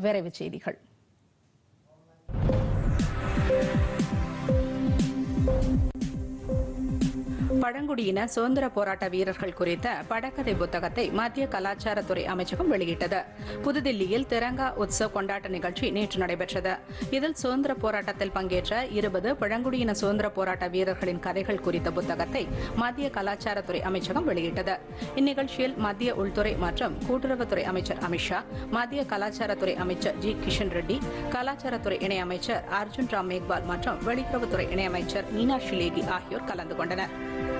விரைவுச் செய்திகள் பழங்குடியின சுதந்திர போராட்ட வீரர்கள் குறித்த படக்கதை புத்தகத்தை மத்திய கலாச்சாரத்துறை அமைச்சகம் வெளியிட்டது புதுதில்லியில் திரங்கா உத்சவ் கொண்டாட்ட நிகழ்ச்சி நேற்று நடைபெற்றது இதில் சுதந்திர போராட்டத்தில் பங்கேற்ற இருபது பழங்குடியின சுதந்திர போராட்ட வீரர்களின் கதைகள் குறித்த புத்தகத்தை மத்திய கலாச்சாரத்துறை அமைச்சகம் வெளியிட்டது இந்நிகழ்ச்சியில் மத்திய உள்துறை மற்றும் கூட்டுறவுத்துறை அமைச்சர் அமித்ஷா மத்திய கலாச்சாரத்துறை அமைச்சர் ஜி கிஷன் ரெட்டி கலாச்சாரத்துறை இணையமைச்சர் அர்ஜுன் ராம் மேக்வால் மற்றும் வெளியுறவுத்துறை இணையமைச்சர் மீனாட்சி லேகி ஆகியோர் கலந்து கொண்டனர்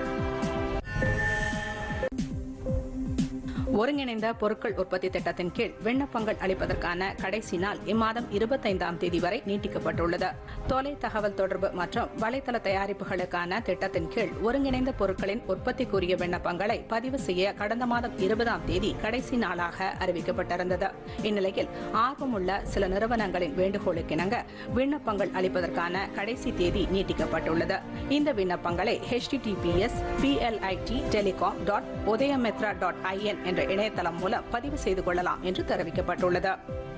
ஒருங்கிணைந்த பொருட்கள் உற்பத்தி திட்டத்தின் கீழ் விண்ணப்பங்கள் அளிப்பதற்கான கடைசி நாள் இம்மாதம் இருபத்தைந்தாம் தேதி வரை நீட்டிக்கப்பட்டுள்ளது தொலை தகவல் தொடர்பு மற்றும் வலைதள தயாரிப்புகளுக்கான திட்டத்தின் கீழ் ஒருங்கிணைந்த பொருட்களின் உற்பத்திக்குரிய விண்ணப்பங்களை பதிவு செய்ய கடந்த மாதம் இருபதாம் தேதி கடைசி நாளாக அறிவிக்கப்பட்டிருந்தது இந்நிலையில் ஆர்வமுள்ள சில நிறுவனங்களின் வேண்டுகோளுக்கிணங்க விண்ணப்பங்கள் அளிப்பதற்கான கடைசி தேதி நீட்டிக்கப்பட்டுள்ளது இந்த விண்ணப்பங்களை https plit telecom dot Udyamitra dot IN என்ற இணையதளம் மூலம் பதிவு செய்து கொள்ளலாம் என்று தெரிவிக்கப்பட்டுள்ளது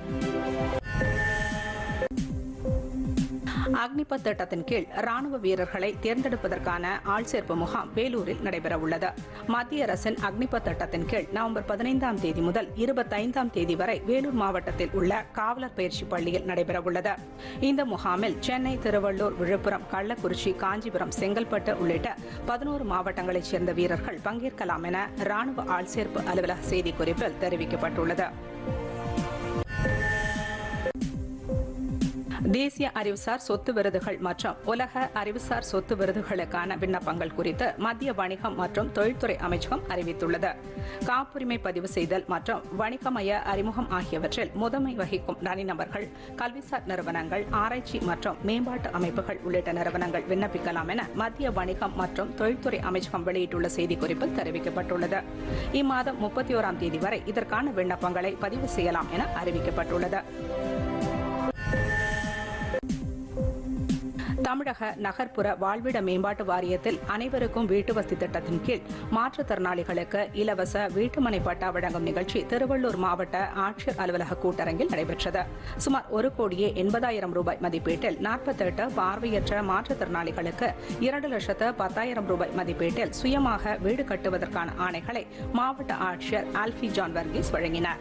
அக்னிபத் திட்டத்தின் கீழ் ராணுவ வீரர்களை தேர்ந்தெடுப்பதற்கான ஆள் சேர்ப்பு முகாம் வேலூரில் நடைபெறவுள்ளது மத்திய அரசின் அக்னிபத் திட்டத்தின் கீழ் நவம்பர் பதினைந்தாம் தேதி முதல் இருபத்தைந்தாம் தேதி வரை வேலூர் மாவட்டத்தில் உள்ள காவலர் பயிற்சி பள்ளியில் நடைபெறவுள்ளது இந்த முகாமில் சென்னை திருவள்ளூர் விழுப்புரம் கள்ளக்குறிச்சி காஞ்சிபுரம் செங்கல்பட்டு உள்ளிட்ட பதினோரு மாவட்டங்களைச் சேர்ந்த வீரர்கள் பங்கேற்கலாம் என ராணுவ ஆள் சேர்ப்பு அலுவலக செய்திக்குறிப்பில் தெரிவிக்கப்பட்டுள்ளது தேசிய அறிவுசார் சொத்து விருதுகள் மற்றும் உலக அறிவுசார் சொத்து விருதுகளுக்கான விண்ணப்பங்கள் குறித்து மத்திய வணிகம் மற்றும் தொழில்துறை அமைச்சகம் அறிவித்துள்ளது காப்புரிமை பதிவு செய்தல் மற்றும் வணிகமய அறிமுகம் ஆகியவற்றில் முதன்மை வகிக்கும் தனிநபர்கள் கல்விசார் நிறுவனங்கள் ஆராய்ச்சி மற்றும் மேம்பாட்டு அமைப்புகள் உள்ளிட்ட நிறுவனங்கள் விண்ணப்பிக்கலாம் என மத்திய வணிகம் மற்றும் தொழில்துறை அமைச்சகம் வெளியிட்டுள்ள செய்திக்குறிப்பில் தெரிவிக்கப்பட்டுள்ளது இம்மாதம் முப்பத்தி ஓராம் தேதி வரை இதற்கான விண்ணப்பங்களை பதிவு செய்யலாம் என அறிவிக்கப்பட்டுள்ளது தமிழக நகர்ப்புற வாழ்விட மேம்பாட்டு வாரியத்தில் அனைவருக்கும் வீட்டு வசதி திட்டத்தின் கீழ் மாற்றுத்திறனாளிகளுக்கு இலவச வீட்டுமனை பட்டா வழங்கும் நிகழ்ச்சி திருவள்ளூர் மாவட்ட ஆட்சியர் அலுவலக கூட்டரங்கில் நடைபெற்றது சுமார் ஒரு கோடியே எண்பதாயிரம் ரூபாய் மதிப்பீட்டில் நாற்பத்தெட்டு பார்வையற்ற மாற்றுத்திறனாளிகளுக்கு இரண்டு லட்சத்து பத்தாயிரம் ரூபாய் மதிப்பீட்டில் சுயமாக வீடு கட்டுவதற்கான ஆணைகளை மாவட்ட ஆட்சியர் ஆல்பி ஜான் வர்கீஸ் வழங்கினார்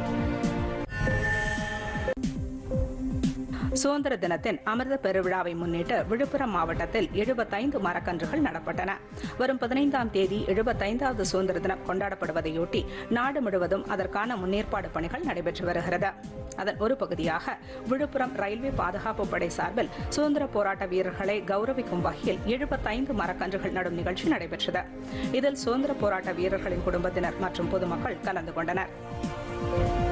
சுதந்திர தினத்தின் அமிர்த பெருவிழாவை முன்னிட்டு விழுப்புரம் மாவட்டத்தில் எழுபத்தைந்து மரக்கன்றுகள் நடப்பட்டன வரும் பதினைந்தாம் தேதி எழுபத்தைந்தாவது சுதந்திர தினம் கொண்டாடப்படுவதையொட்டி நாடு முழுவதும் அதற்கான முன்னேற்பாடு பணிகள் நடைபெற்று வருகிறது அதன் ஒரு பகுதியாக விழுப்புரம் ரயில்வே பாதுகாப்பு படை சார்பில் சுதந்திர போராட்ட வீரர்களை கௌரவிக்கும் வகையில் எழுபத்தைந்து மரக்கன்றுகள் நடும் நிகழ்ச்சி நடைபெற்றது இதில் சுதந்திர போராட்ட வீரர்களின் குடும்பத்தினர் மற்றும் பொதுமக்கள் கலந்து கொண்டனர்